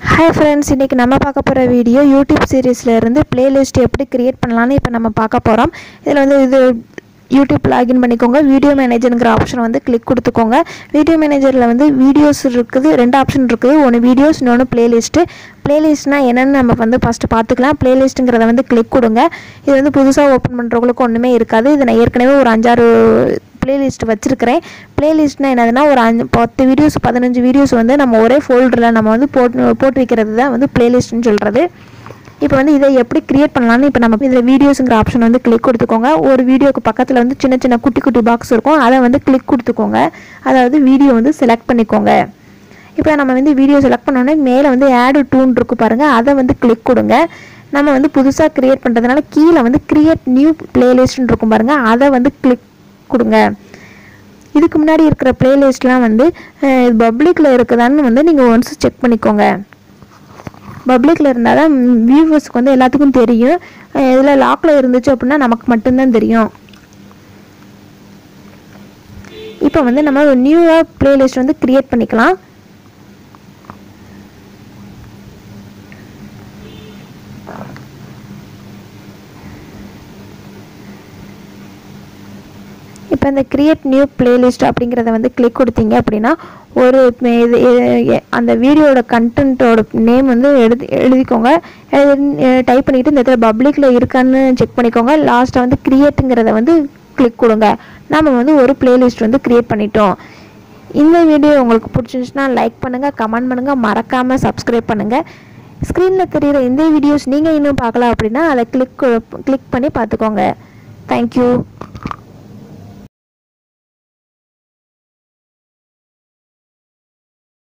hi friends இன்றைக்கி நம்ம பார்க்க போகிற வீடியோ யூடியூப் சீரீஸில் இருந்து பிளேலிஸ்ட் எப்படி க்ரியேட் பண்ணலான்னு இப்போ நம்ம பார்க்க போகிறோம் இதில் வந்து இது யூடியூப் லாகின் பண்ணிக்கோங்க வீடியோ மேனேஜருங்கிற ஆப்ஷன் வந்து கிளிக் கொடுத்துக்கோங்க வீடியோ மேனேஜரில் வந்து வீடியோஸ் இருக்குது ரெண்டு ஆப்ஷன் இருக்குது ஒன்று வீடியோஸ் இன்னொன்று பிளேலிஸ்ட்டு பிளேலிஸ்ட்னால் என்னென்னு நம்ம வந்து ஃபஸ்ட்டு பார்த்துக்கலாம் பிளேலிஸ்ட்டுங்கிறத வந்து கிளிக் கொடுங்க இது வந்து புதுசாக ஓப்பன் பண்ணுறவங்களுக்கு ஒன்றுமே இருக்காது இது நான் ஏற்கனவே ஒரு அஞ்சாறு பிளேலிஸ்ட் வச்சுருக்கிறேன் பிளேலிஸ்ட்னா என்னதுன்னா ஒரு அஞ்சு பத்து வீடியோஸ் பதினஞ்சு வீடியோஸ் வந்து நம்ம ஒரே ஃபோல்டரில் நம்ம வந்து போட்டு போட்டு வைக்கிறது தான் வந்து பிளேலிஸ்ட்னு சொல்கிறது இப்போ வந்து இதை எப்படி கிரியேட் பண்ணலாம்னு இப்போ நம்ம இதில் வீடியோஸுங்கிற ஆப்ஷன் வந்து கிளிக் கொடுத்துக்கோங்க ஒரு வீடியோக்கு பக்கத்தில் வந்து சின்ன சின்ன குட்டி குட்டி பாக்ஸ் இருக்கும் அதை வந்து கிளிக் கொடுத்துக்கோங்க அதாவது வீடியோ வந்து செலக்ட் பண்ணிக்கோங்க இப்போ நம்ம வந்து வீடியோ செலக்ட் பண்ணோன்னே மேலே வந்து ஆடு டூன் இருக்கு பாருங்கள் அதை வந்து கிளிக் கொடுங்க நம்ம வந்து புதுசாக க்ரியேட் பண்ணுறதுனால கீழே வந்து கிரியேட் நியூ பிளேலிஸ்ட்னு இருக்கும் பாருங்கள் அதை வந்து கிளிக் கொடுங்க இதுக்கு முன்னாடி இருக்கிற பிளேலிஸ்ட்லாம் வந்து பப்ளிக்கில் இருக்குதான்னு வந்து நீங்கள் ஒன்ஸ் செக் பண்ணிக்கோங்க பப்ளிக்கில் இருந்தால் தான் வியூவர்ஸ்க்கு வந்து எல்லாத்துக்கும் தெரியும் இதில் லாக்கில் இருந்துச்சு அப்படின்னா நமக்கு மட்டும்தான் தெரியும் இப்போ வந்து நம்ம ஒரு நியூவாக பிளேலிஸ்ட் வந்து க்ரியேட் பண்ணிக்கலாம் இப்போ இந்த கிரியேட் நியூ பிளேலிஸ்ட் அப்படிங்கிறத வந்து கிளிக் கொடுத்தீங்க அப்படின்னா ஒரு இது அந்த வீடியோட கண்டென்ட்டோட நேம் வந்து எழுதி எழுதிக்கோங்க டைப் பண்ணிவிட்டு இந்த இடத்துல பப்ளிக்கில் இருக்கான்னு செக் பண்ணிக்கோங்க லாஸ்ட்டாக வந்து கிரியேட்டுங்கிறத வந்து கிளிக் கொடுங்க நம்ம வந்து ஒரு பிளேலிஸ்ட் வந்து க்ரியேட் பண்ணிட்டோம் இந்த வீடியோ உங்களுக்கு பிடிச்சிருந்துச்சுன்னா லைக் பண்ணுங்கள் கமெண்ட் பண்ணுங்கள் மறக்காமல் சப்ஸ்கிரைப் பண்ணுங்கள் ஸ்க்ரீனில் தெரிகிற இந்த வீடியோஸ் நீங்கள் இன்னும் பார்க்கல அப்படின்னா அதை கிளிக் கிளிக் பண்ணி பார்த்துக்கோங்க தேங்க்யூ